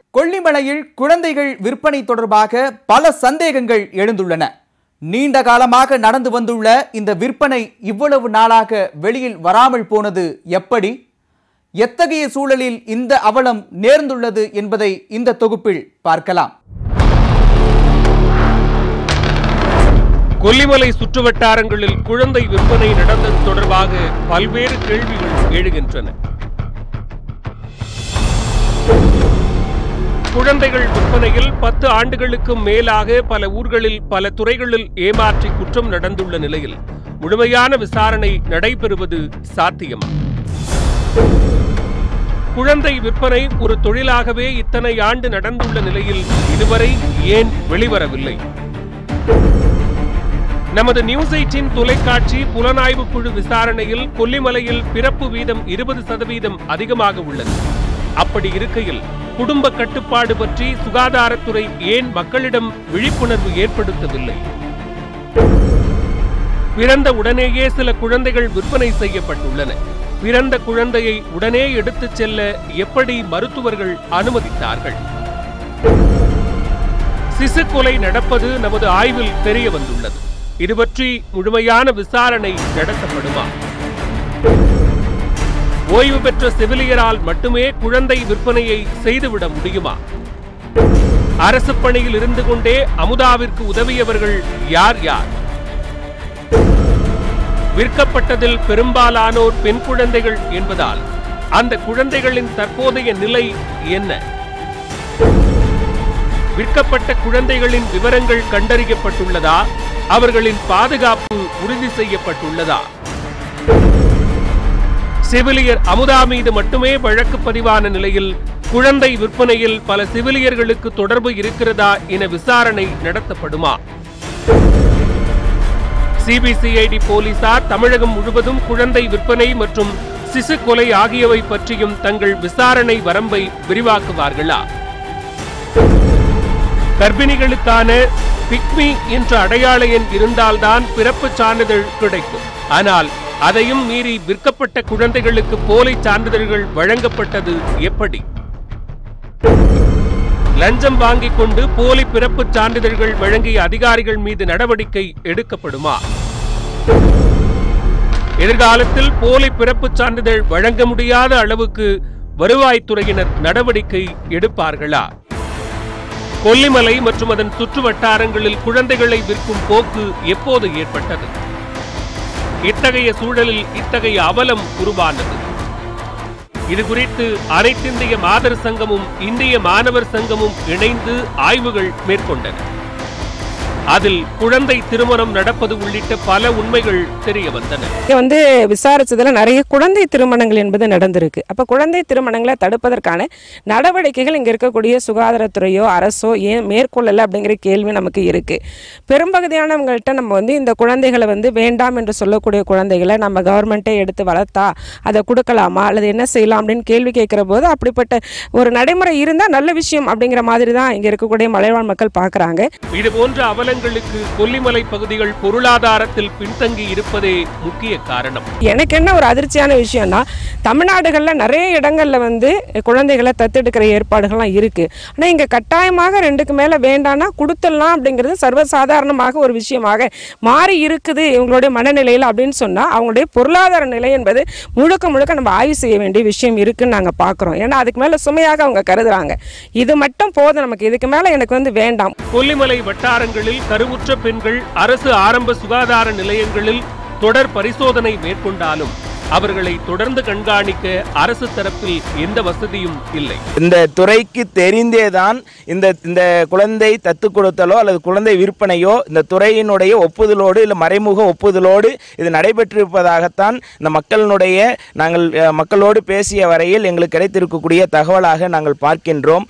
கொல்லிமலையில் குழந்தைகள் விற்பனை தொடர்பாக பல சந்தேகங்கள் எழுந்துள்ளன நீண்ட காலமாக நடந்து வந்துள்ள இந்த விற்பனை இவ்வளவு நாளாக வெளியில் வராமல் போனது எப்படி எத்தகைய சூழலில் இந்த அவலம் நேர்ந்துள்ளது என்பதை இந்த தொகுப்பில் பார்க்கலாம் கொல்லிமலை சுற்றுவட்டாரங்களில் குழந்தை விற்பனை நடந்தது தொடர்பாக பல்வேறு கேள்விகள் எழுகின்றன குழந்தைகள் விற்பனையில் பத்து ஆண்டுகளுக்கும் மேலாக பல ஊர்களில் பல துறைகளில் ஏமாற்றி குற்றம் நடந்துள்ள நிலையில் முழுமையான விசாரணை நடைபெறுவது சாத்தியமா குழந்தை விற்பனை ஒரு தொழிலாகவே இத்தனை ஆண்டு நடந்துள்ள நிலையில் இதுவரை ஏன் வெளிவரவில்லை நமது நியூஸ் எயிட்டின் தொலைக்காட்சி புலனாய்வு குழு விசாரணையில் கொல்லிமலையில் பிறப்பு வீதம் இருபது சதவீதம் அதிகமாக உள்ளது அப்படி இருக்கையில் குடும்ப கட்டுப்பாடு பற்றி சுகாதாரத்துறை ஏன் மக்களிடம் விழிப்புணர்வு ஏற்படுத்தவில்லை பிறந்த உடனேயே சில குழந்தைகள் விற்பனை செய்யப்பட்டுள்ளன பிறந்த குழந்தையை உடனே எடுத்துச் செல்ல எப்படி மருத்துவர்கள் அனுமதித்தார்கள் சிசு கொலை நடப்பது நமது ஆய்வில் தெரிய வந்துள்ளது இது பற்றி முழுமையான விசாரணை நடத்தப்படுமா ஓய்வு பெற்ற செவிலியரால் மட்டுமே குழந்தை விற்பனையை செய்துவிட முடியுமா அரசு பணியில் இருந்து கொண்டே அமுதாவிற்கு உதவியவர்கள் யார் யார் விற்கப்பட்டதில் பெரும்பாலானோர் பெண் குழந்தைகள் என்பதால் அந்த குழந்தைகளின் தற்போதைய நிலை என்ன விற்கப்பட்ட குழந்தைகளின் விவரங்கள் கண்டறியப்பட்டுள்ளதா அவர்களின் பாதுகாப்பு உறுதி செய்யப்பட்டுள்ளதா செவிலியர் அமுதா மீது மட்டுமே வழக்கு பதிவான நிலையில் குழந்தை விற்பனையில் பல செவிலியர்களுக்கு தொடர்பு இருக்கிறதா என விசாரணை நடத்தப்படுமா சிபிசிஐடி போலீசார் தமிழகம் முழுவதும் குழந்தை விற்பனை மற்றும் சிசு கொலை ஆகியவை பற்றியும் தங்கள் விசாரணை வரம்பை விரிவாக்குவார்களா கர்ப்பிணிகளுக்கான பிக்மி என்ற அடையாள எண் இருந்தால்தான் பிறப்புச் சான்றிதழ் கிடைக்கும் ஆனால் அதையும் மீறி விற்கப்பட்ட குழந்தைகளுக்கு போலி சான்றிதழ்கள் வழங்கப்பட்டது எப்படி லஞ்சம் வாங்கிக் கொண்டு போலி பிறப்புச் சான்றிதழ்கள் வழங்கிய அதிகாரிகள் மீது நடவடிக்கை எடுக்கப்படுமா எதிர்காலத்தில் போலி பிறப்புச் சான்றிதழ் வழங்க முடியாத அளவுக்கு வருவாய்த்துறையினர் நடவடிக்கை எடுப்பார்களா கொல்லிமலை மற்றும் அதன் சுற்று வட்டாரங்களில் குழந்தைகளை விற்கும் போக்கு எப்போது ஏற்பட்டது இத்தகைய சூழலில் இத்தகைய அவலம் உருவானது இது குறித்து அனைத்திந்திய மாதர் சங்கமும் இந்திய மாணவர் சங்கமும் இணைந்து ஆய்வுகள் மேற்கொண்டன அதில் குழந்தை திருமணம் நடப்பது உள்ளிட்ட பல உண்மைகள் தெரிய வந்தன இங்க வந்து விசாரிச்சதுல நிறைய குழந்தை திருமணங்கள் என்பது நடந்திருக்கு அப்ப குழந்தை திருமணங்களை தடுப்பதற்கான நடவடிக்கைகள் இங்க இருக்கக்கூடிய சுகாதாரத்துறையோ அரசோ ஏன் மேற்கொள்ளல அப்படிங்கிற கேள்வி நமக்கு இருக்கு பெரும்பகுதியானவங்கள்ட்ட நம்ம வந்து இந்த குழந்தைகளை வந்து வேண்டாம் என்று சொல்லக்கூடிய குழந்தைகளை நம்ம கவர்மெண்ட்டே எடுத்து வளர்த்தா அதை கொடுக்கலாமா அல்லது என்ன செய்யலாம் அப்படின்னு கேள்வி கேட்கிற போது அப்படிப்பட்ட ஒரு நடைமுறை இருந்தால் நல்ல விஷயம் அப்படிங்கிற மாதிரி தான் இங்க இருக்கக்கூடிய மலைவாழ் மக்கள் பார்க்குறாங்க இது போன்ற அவலங்களுக்கு கொல்லிமலை பகுதிகள் பொருளாதாரத்தில் பின்தங்கி இருப்பதே முக்கிய காரணம் எனக்கு என்ன ஒரு அதிர்ச்சியான விஷயம்னா தமிழ்நாடுகளில் நிறைய இடங்களில் வந்து குழந்தைகளை தத்தெடுக்கிற ஏற்பாடுகள்லாம் இருக்குது ஆனால் இங்கே கட்டாயமாக ரெண்டுக்கு மேலே வேண்டாம்னா கொடுத்துடலாம் அப்படிங்கிறது சர்வசாதாரணமாக ஒரு விஷயமாக மாறி இருக்குது இவங்களுடைய மனநிலையில் அப்படின்னு சொன்னால் அவங்களுடைய பொருளாதார நிலை என்பது முழுக்க முழுக்க நம்ம ஆய்வு செய்ய வேண்டிய விஷயம் இருக்குன்னு நாங்கள் பார்க்குறோம் ஏன்னா அதுக்கு மேலே சுமையாக அவங்க கருதுறாங்க இது மட்டும் போதும் நமக்கு இதுக்கு மேலே எனக்கு வந்து வேண்டாம் கொல்லிமலை வட்டாரங்களில் கருவுற்ற பெண்கள் அரசு ஆரம்ப சுகாதார நிலையங்களில் தொடர் பரிசோதனை மேற்கொண்டாலும் அவர்களை தொடர்ந்து கண்காணிக்க அரசு தரப்பில் எந்த வசதியும் இல்லை இந்த துறைக்கு தெரிந்தேதான் இந்த இந்த குழந்தை தத்து கொடுத்தலோ அல்லது குழந்தை விற்பனையோ இந்த துறையினுடைய ஒப்புதலோடு இல்லை மறைமுக ஒப்புதலோடு இது நடைபெற்றிருப்பதாகத்தான் இந்த மக்களினுடைய நாங்கள் அஹ், மக்களோடு பேசிய வரையில் எங்களுக்கு கிடைத்திருக்கக்கூடிய தகவலாக நாங்கள் பார்க்கின்றோம்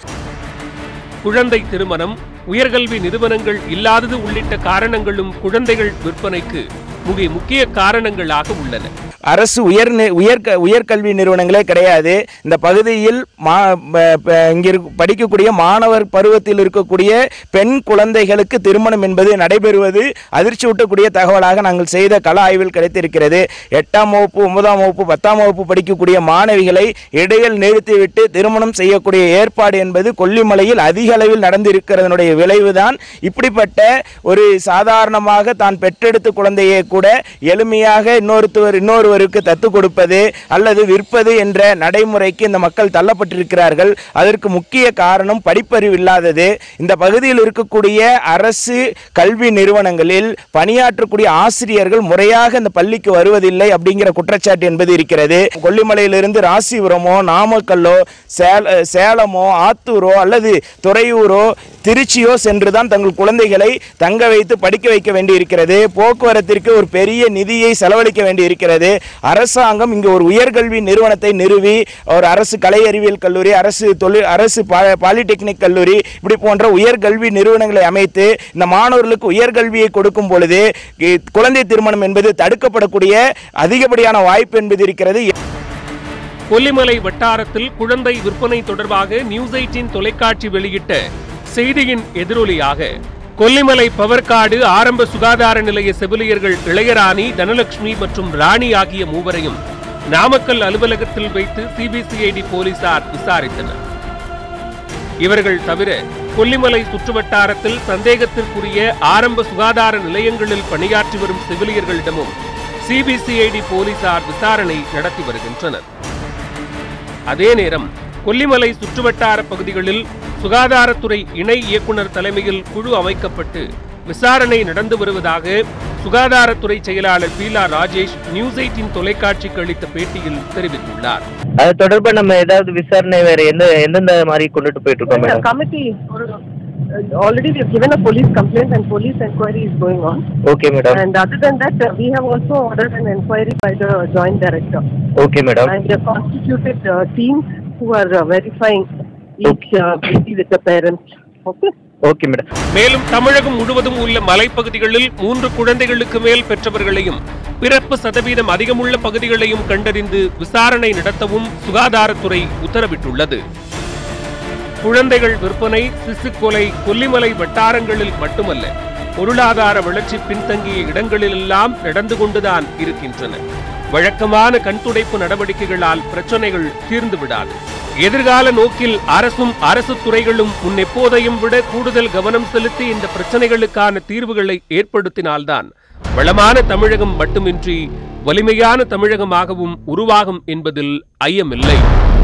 குழந்தை திருமணம் உயர்கல்வி நிறுவனங்கள் இல்லாதது உள்ளிட்ட காரணங்களும் குழந்தைகள் விற்பனைக்கு மிக முக்கிய காரணங்களாக உள்ளன அரசு உயர் நி- உயர் க- உயர்கல்வி நிறுவனங்களே கிடையாது இந்த பகுதியில் மா ப- ப- இங்க இருக்க- படிக்கக்கூடிய மாணவர் பருவத்தில் இருக்கக்கூடிய பெண் குழந்தைகளுக்கு திருமணம் என்பது நடைபெறுவது அதிர்ச்சி ஊட்டக்கூடிய தகவலாக நாங்கள் செய்த கள ஆய்வில் கிடைத்திருக்கிறது எட்டாம் வகுப்பு ஒன்பதாம் வகுப்பு பத்தாம் வகுப்பு படிக்கக்கூடிய மாணவிகளை இடையில் நிறுத்திவிட்டு திருமணம் செய்யக்கூடிய ஏற்பாடு என்பது கொல்லிமலையில் அதிக அளவில் நடந்திருக்கிறதனுடைய விளைவுதான் இப்படிப்பட்ட ஒரு சாதாரணமாக தான் பெற்றெடுத்த குழந்தையை கூட எளிமையாக இன்னொருத்தவர் இன்னொருவருக்கு தத்து கொடுப்பது அல்லது விற்பது என்ற நடைமுறைக்கு இந்த மக்கள் தள்ளப்பட்டிருக்கிறார்கள் அதற்கு முக்கிய காரணம் படிப்பறிவு இல்லாதது இந்த பகுதியில் இருக்கக்கூடிய அரசு கல்வி நிறுவனங்களில் பணியாற்றக்கூடிய ஆசிரியர்கள் முறையாக இந்த பள்ளிக்கு வருவதில்லை அப்படிங்கிற குற்றச்சாட்டு என்பது இருக்கிறது கொல்லிமலையிலிருந்து ராசிபுரமோ நாமக்கல்லோ சேல சேலமோ ஆத்தூரோ அல்லது துறையூரோ திருச்சியோ சென்றுதான் தங்கள் குழந்தைகளை தங்க வைத்து படிக்க வைக்க வேண்டி இருக்கிறது போக்குவரத்திற்கு ஒரு பெரிய நிதியை செலவழிக்க வேண்டி இருக்கிறது அரசாங்கம் இங்கு ஒரு உயர்கல்வி நிறுவனத்தை நிறுவி ஒரு அரசு கலை அறிவியல் கல்லூரி அரசு தொழில் அரசு பா- பாலிடெக்னிக் கல்லூரி இப்படி போன்ற உயர்கல்வி நிறுவனங்களை அமைத்து இந்த மாணவர்களுக்கு உயர்கல்வியை கொடுக்கும் பொழுது இ- குழந்தை திருமணம் என்பது தடுக்கப்படக்கூடிய அதிகப்படியான வாய்ப்பு என்பது இருக்கிறது கொல்லிமலை வட்டாரத்தில் குழந்தை விற்பனை தொடர்பாக நியூஸ் எயிட்டின் தொலைக்காட்சி வெளியிட்ட செய்தியின் எதிரொலியாக கொல்லிமலை பவர்காடு ஆரம்ப சுகாதார நிலைய செவிலியர்கள் இளையராணி தனலட்சுமி மற்றும் ராணி ஆகிய மூவரையும் நாமக்கல் அலுவலகத்தில் வைத்து சிபிசிஐடி போலீசார் விசாரித்தனர் இவர்கள் தவிர கொல்லிமலை சுற்றுவட்டாரத்தில் சந்தேகத்திற்குரிய ஆரம்ப சுகாதார நிலையங்களில் பணியாற்றி வரும் செவிலியர்களிடமும் சிபிசிஐடி போலீசார் விசாரணை நடத்தி வருகின்றனர் அதே நேரம் கொல்லிமலை சுற்றுவட்டார பகுதிகளில் சுகாதாரத்துறை இணை இயக்குனர் தலைமையில் குழு அமைக்கப்பட்டு விசாரணை நடந்து வருவதாக சுகாதாரத்துறை செயலாளர் பீலா ராஜேஷ் நியூஸ் எயிட்டின் தொலைக்காட்சிக்கு அளித்த பேட்டியில் தெரிவித்துள்ளார் அது தொடர்பா நம்ம ஏதாவது விசாரணை வேற எந்த எந்தெந்த மாதிரி கொண்டுட்டு போயிட்டு இருக்கோம் The madam committee, uh, already we have given a police complaint and police inquiry is going on. Okay madam And other than that, uh, we have also ordered an inquiry by the joint director. Okay madam And we have constituted uh, teams who are uh, verifying each uh, baby with the parents. Okay? Okay madam மேலும் தமிழகம் முழுவதும் உள்ள மலைப்பகுதிகளில் மூன்று குழந்தைகளுக்கு மேல் பெற்றவர்களையும் பிறப்பு சதவீதம் அதிகமுள்ள பகுதிகளையும் கண்டறிந்து விசாரணை நடத்தவும் சுகாதாரத்துறை உத்தரவிட்டுள்ளது குழந்தைகள் விற்பனை சிசு கொலை கொல்லிமலை வட்டாரங்களில் மட்டுமல்ல பொருளாதார வளர்ச்சி பின்தங்கிய இடங்களிலெல்லாம் நடந்து கொண்டுதான் இருக்கின்றன வழக்கமான கண்துடைப்பு நடவடிக்கைகளால் பிரச்சனைகள் தீர்ந்து விடாது எதிர்கால நோக்கில் அரசும் அரசு துறைகளும் முன்னெப்போதையும் விட கூடுதல் கவனம் செலுத்தி இந்த பிரச்சனைகளுக்கான தீர்வுகளை ஏற்படுத்தினால்தான் வளமான தமிழகம் மட்டுமின்றி வலிமையான தமிழகமாகவும் உருவாகும் என்பதில் ஐயமில்லை